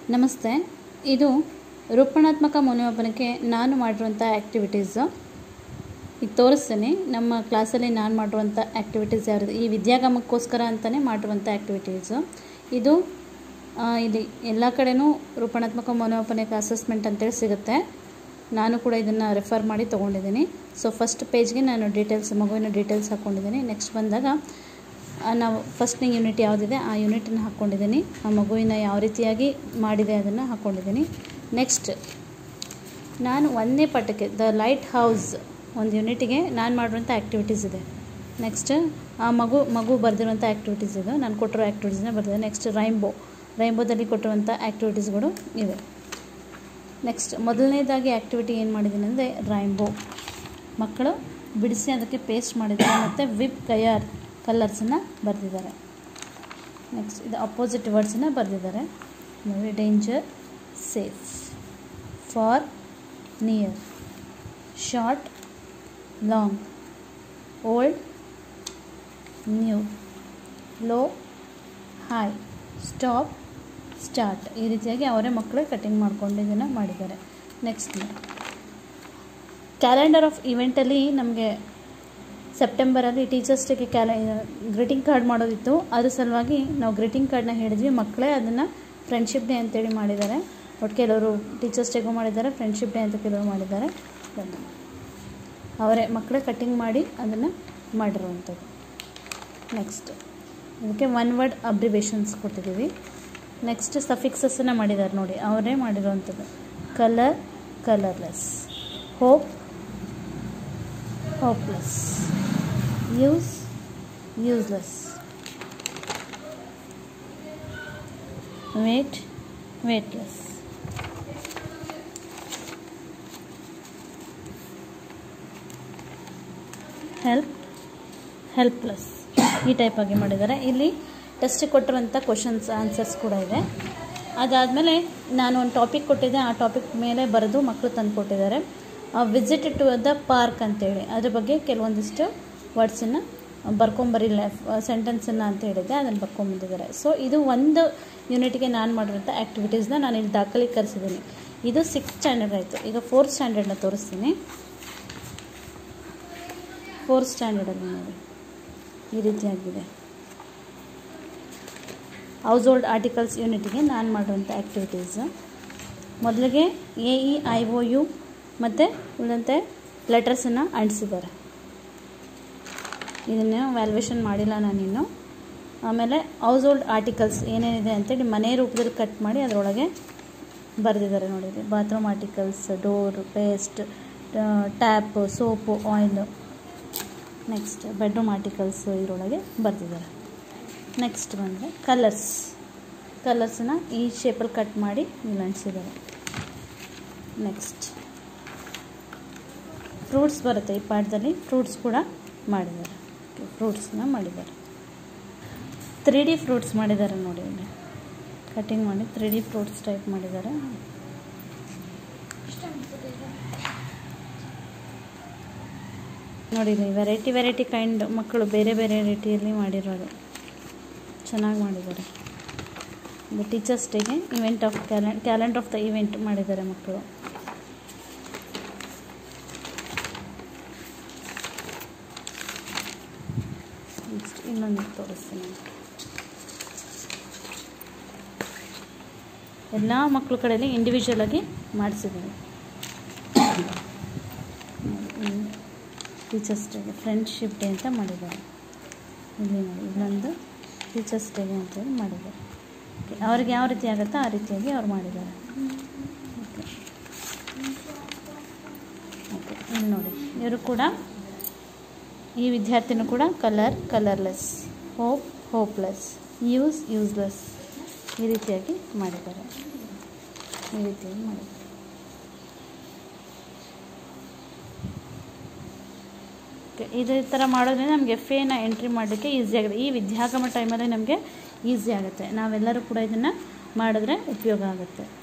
ನಮಸ್ತೆ ಇದು ರೂಪಣಾತ್ಮಕ ಮೌಲ್ಯಮಾಪನಕ್ಕೆ ನಾನು ಮಾಡಿರುವಂಥ ಆ್ಯಕ್ಟಿವಿಟೀಸು ಈಗ ತೋರಿಸ್ತೀನಿ ನಮ್ಮ ಕ್ಲಾಸಲ್ಲಿ ನಾನು ಮಾಡಿರುವಂಥ ಆ್ಯಕ್ಟಿವಿಟೀಸ್ ಯಾವುದು ಈ ವಿದ್ಯಾಗಮಕ್ಕೋಸ್ಕರ ಅಂತಲೇ ಮಾಡಿರುವಂಥ ಆ್ಯಕ್ಟಿವಿಟೀಸು ಇದು ಆ, ಇಲ್ಲಿ ಎಲ್ಲ ಕಡೆನೂ ರೂಪಣಾತ್ಮಕ ಮೌಲ್ಯಮಾಪನಕ್ಕೆ ಅಸೆಸ್ಮೆಂಟ್ ಅಂತೇಳಿ ಸಿಗುತ್ತೆ ನಾನು ಕೂಡ ಇದನ್ನು ರೆಫರ್ ಮಾಡಿ ತೊಗೊಂಡಿದ್ದೀನಿ ಸೊ ಫಸ್ಟ್ ಪೇಜ್ಗೆ ನಾನು ಡೀಟೇಲ್ಸ್ ಮಗುವಿನ ಡೀಟೇಲ್ಸ್ ಹಾಕ್ಕೊಂಡಿದ್ದೀನಿ ನೆಕ್ಸ್ಟ್ ಬಂದಾಗ ಆ, ನಾವು ಫಸ್ಟ್ನೇ ಯೂನಿಟ್ ಯಾವುದಿದೆ ಆ ಯೂನಿಟನ್ನು ಹಾಕ್ಕೊಂಡಿದ್ದೀನಿ ಆ ಮಗುವಿನ ಯಾವ ರೀತಿಯಾಗಿ ಮಾಡಿದೆ ಅದನ್ನು ಹಾಕ್ಕೊಂಡಿದ್ದೀನಿ ನೆಕ್ಸ್ಟ್ ನಾನು ಒಂದನೇ ಪಟ್ಟಕ್ಕೆ ದ ಲೈಟ್ ಹೌಸ್ ಒಂದು ಯೂನಿಟಿಗೆ ನಾನು ಮಾಡಿರುವಂಥ ಆ್ಯಕ್ಟಿವಿಟೀಸ್ ಇದೆ ನೆಕ್ಸ್ಟ್ ಆ ಮಗು ಮಗು ಬರೆದಿರುವಂಥ ಆ್ಯಕ್ಟಿವಿಟೀಸ್ ಇದು ನಾನು ಕೊಟ್ಟಿರೋ ಆ್ಯಕ್ಟಿವಿಟೀಸ್ನ ಬರೆದಿದೆ ನೆಕ್ಸ್ಟ್ ರೈಂಬೋ ರೈಂಬೋದಲ್ಲಿ ಕೊಟ್ಟಿರುವಂಥ ಆ್ಯಕ್ಟಿವಿಟೀಸ್ಗಳು ಇವೆ ನೆಕ್ಸ್ಟ್ ಮೊದಲನೇದಾಗಿ ಆ್ಯಕ್ಟಿವಿಟಿ ಏನು ಮಾಡಿದ್ದೀನಿ ಅಂದರೆ ರೈಂಬೋ ಮಕ್ಕಳು ಬಿಡಿಸಿ ಅದಕ್ಕೆ ಪೇಸ್ಟ್ ಮಾಡಿದ್ದಾರೆ ಮತ್ತು ವಿಪ್ ಕಯರ್ ಕಲರ್ಸನ್ನು ಬರೆದಿದ್ದಾರೆ ನೆಕ್ಸ್ಟ್ ಇದು ಅಪೋಸಿಟ್ ವರ್ಡ್ಸನ್ನು ಬರೆದಿದ್ದಾರೆ ನೋಡಿ danger safe far near short long old new low high stop start ಈ ರೀತಿಯಾಗಿ ಅವರೇ ಮಕ್ಕಳು ಕಟಿಂಗ್ ಮಾಡ್ಕೊಂಡು ಇದನ್ನು ಮಾಡಿದ್ದಾರೆ ನೆಕ್ಸ್ಟ್ ಕ್ಯಾಲೆಂಡರ್ ಆಫ್ ಇವೆಂಟಲ್ಲಿ ನಮಗೆ ಸೆಪ್ಟೆಂಬರಲ್ಲಿ ಟೀಚರ್ಸ್ ಡೇಗೆ ಕ್ಯಾಲ ಗ್ರೀಟಿಂಗ್ ಕಾರ್ಡ್ ಮಾಡೋದಿತ್ತು ಅದ್ರ ಸಲುವಾಗಿ ನಾವು ಗ್ರೀಟಿಂಗ್ ಕಾರ್ಡ್ನ ಹೇಳಿದ್ವಿ ಮಕ್ಕಳೇ ಅದನ್ನು ಫ್ರೆಂಡ್ಶಿಪ್ ಡೇ ಅಂತೇಳಿ ಮಾಡಿದ್ದಾರೆ ಒಟ್ಟು ಕೆಲವರು ಟೀಚರ್ಸ್ ಡೇಗೂ ಮಾಡಿದ್ದಾರೆ ಫ್ರೆಂಡ್ಶಿಪ್ ಡೇ ಅಂತ ಕೆಲವರು ಮಾಡಿದ್ದಾರೆ ಅವರೇ ಮಕ್ಕಳೇ ಕಟ್ಟಿಂಗ್ ಮಾಡಿ ಅದನ್ನು ಮಾಡಿರುವಂಥದ್ದು ನೆಕ್ಸ್ಟ್ ಇದಕ್ಕೆ ಒನ್ ವರ್ಡ್ ಅಬ್ರಿವೇಷನ್ಸ್ ಕೊಟ್ಟಿದ್ದೀವಿ ನೆಕ್ಸ್ಟ್ ಸಫಿಕ್ಸಸ್ಸನ್ನು ಮಾಡಿದ್ದಾರೆ ನೋಡಿ ಅವರೇ ಮಾಡಿರುವಂಥದ್ದು colour colourless hope hopeless use useless weight weightless help helpless ಈ ಟೈಪಾಗಿ ಮಾಡಿದ್ದಾರೆ ಇಲ್ಲಿ ಟೆಸ್ಟ್ ಕೊಟ್ಟಿರುವಂಥ ಕ್ವಶನ್ಸ್ ಆನ್ಸರ್ಸ್ ಕೂಡ ಇದೆ ಅದಾದಮೇಲೆ ನಾನು ಒಂದು ಟಾಪಿಕ್ ಕೊಟ್ಟಿದ್ದೆ ಆ ಟಾಪಿಕ್ ಮೇಲೆ ಬರೆದು ಮಕ್ಕಳು ತಂದು ಕೊಟ್ಟಿದ್ದಾರೆ ವಿಸಿಟ್ ಟು ದ ಪಾರ್ಕ್ ಅಂತೇಳಿ ಅದ್ರ ಬಗ್ಗೆ ಕೆಲವೊಂದಿಷ್ಟು ವರ್ಡ್ಸನ್ನು ಬರ್ಕೊಂಬರಿಲ್ಲ ಸೆಂಟೆನ್ಸನ್ನು ಅಂತ ಹೇಳಿದ್ದೆ ಅದನ್ನು ಬರ್ಕೊಂಬಂದಿದ್ದಾರೆ ಸೊ ಇದು ಒಂದು ಯೂನಿಟ್ಗೆ ನಾನು ಮಾಡಿರೋಂಥ ಆ್ಯಕ್ಟಿವಿಟೀಸ್ನ ನಾನು ಇಲ್ಲಿ ದಾಖಲೀಕರಿಸಿದ್ದೀನಿ ಇದು ಸಿಕ್ಸ್ ಸ್ಟ್ಯಾಂಡರ್ಡ್ ಆಯಿತು ಈಗ ಫೋರ್ತ್ ಸ್ಟ್ಯಾಂಡರ್ಡ್ನ ತೋರಿಸ್ತೀನಿ ಫೋರ್ತ್ ಸ್ಟ್ಯಾಂಡರ್ಡಲ್ಲಿ ನೋಡಿ ಈ ರೀತಿಯಾಗಿದೆ ಹೌಸ್ ಹೋಲ್ಡ್ ಆರ್ಟಿಕಲ್ಸ್ ಯೂನಿಟ್ಗೆ ನಾನು ಮಾಡುವಂಥ ಆ್ಯಕ್ಟಿವಿಟೀಸು ಮೊದಲಿಗೆ A E I O U ಮತ್ತು ಉಳಿದಂತೆ ಲೆಟರ್ಸನ್ನು ಅಂಟಿಸಿದ್ದಾರೆ ಇದನ್ನು ವ್ಯಾಲ್ಯೂಯೇಷನ್ ಮಾಡಿಲ್ಲ ನಾನಿನ್ನು ಆಮೇಲೆ ಹೌಸ್ ಹೋಲ್ಡ್ ಆರ್ಟಿಕಲ್ಸ್ ಏನೇನಿದೆ ಅಂತೇಳಿ ಮನೆ ರೂಪದಲ್ಲಿ ಕಟ್ ಮಾಡಿ ಅದರೊಳಗೆ ಬರೆದಿದ್ದಾರೆ ನೋಡಿ bathroom articles door paste tap soap oil next bedroom articles ಇದರೊಳಗೆ ಬರೆದಿದ್ದಾರೆ ನೆಕ್ಸ್ಟ್ ಬಂದರೆ ಕಲರ್ಸ್ ಕಲರ್ಸನ್ನ ಈ ಶೇಪಲ್ಲಿ ಕಟ್ ಮಾಡಿ ಇಲ್ಲಿ ಅಂಟಿಸಿದ್ದಾರೆ ನೆಕ್ಸ್ಟ್ ಫ್ರೂಟ್ಸ್ ಬರುತ್ತೆ ಈ ಪಾಠದಲ್ಲಿ ಫ್ರೂಟ್ಸ್ ಕೂಡ ಮಾಡಿದ್ದಾರೆ ಫ್ರೂಟ್ಸ್ನ ಮಾಡಿದ್ದಾರೆ ತ್ರೀ ಡಿ ಫ್ರೂಟ್ಸ್ ಮಾಡಿದ್ದಾರೆ ನೋಡಿ ಇಲ್ಲಿ ಕಟಿಂಗ್ ಮಾಡಿ ತ್ರೀ ಡಿ ಫ್ರೂಟ್ಸ್ ಟೈಪ್ ಮಾಡಿದ್ದಾರೆ ನೋಡಿ ಇಲ್ಲಿ ವೆರೈಟಿ ವೆರೈಟಿ ಕೈಂಡ್ ಮಕ್ಕಳು ಬೇರೆ ಬೇರೆ ರೀತಿಯಲ್ಲಿ ಮಾಡಿರೋದು ಚೆನ್ನಾಗಿ ಮಾಡಿದ್ದಾರೆ ಇದು ಟೀಚರ್ಸ್ ಡೇಗೆ ಇವೆಂಟ್ ಆಫ್ ಕ್ಯಾಲೆಂಡ್ ಕ್ಯಾಲೆಂಡರ್ ಆಫ್ ದ ಇವೆಂಟ್ ಮಾಡಿದ್ದಾರೆ ಮಕ್ಕಳು ನೆಕ್ಸ್ಟ್ ಇನ್ನೊಂದು ತೋರಿಸ್ತೀನಿ ಎಲ್ಲ ಮಕ್ಕಳ ಕಡೆಯಲ್ಲಿ ಇಂಡಿವಿಜುವಲ್ ಆಗಿ ಮಾಡಿಸಿದ್ದೀನಿ ಟೀಚರ್ಸ್ ಡೇಗೆ ಫ್ರೆಂಡ್ಶಿಪ್ ಡೇ ಅಂತ ಮಾಡಿದ್ದಾರೆ ಇಲ್ಲಿ ನೋಡಿ ಇಲ್ಲೊಂದು ಟೀಚರ್ಸ್ ಡೇಗೆ ಅಂತೇಳಿ ಮಾಡಿದ್ದಾರೆ ಓಕೆ ಅವ್ರಿಗೆ ಯಾವ ರೀತಿ ಆಗುತ್ತೋ ಆ ರೀತಿಯಾಗಿ ಅವ್ರು ಮಾಡಿದ್ದಾರೆ ಓಕೆ ಓಕೆ ಇಲ್ಲಿ ನೋಡಿ ಇವರು ಕೂಡ ಈ ವಿದ್ಯಾರ್ಥಿನೂ ಕೂಡ colour colourless hope hopeless use useless ಈ ರೀತಿಯಾಗಿ ಮಾಡಿದ್ದಾರೆ ಈ ರೀತಿಯಾಗಿ ಮಾಡಿದ್ದಾರೆ ಓಕೆ ಇದೇ ಥರ ಮಾಡೋದ್ರಿಂದ ನಮಗೆ ಎಫ್ ಎನ ಎಂಟ್ರಿ ಮಾಡಲಿಕ್ಕೆ ಈಸಿ ಆಗುತ್ತೆ ಈ ವಿದ್ಯಾಗಮ ಟೈಮಲ್ಲಿ ನಮಗೆ ಈಸಿ ಆಗುತ್ತೆ ನಾವೆಲ್ಲರೂ ಕೂಡ ಇದನ್ನು ಮಾಡಿದ್ರೆ ಉಪಯೋಗ ಆಗುತ್ತೆ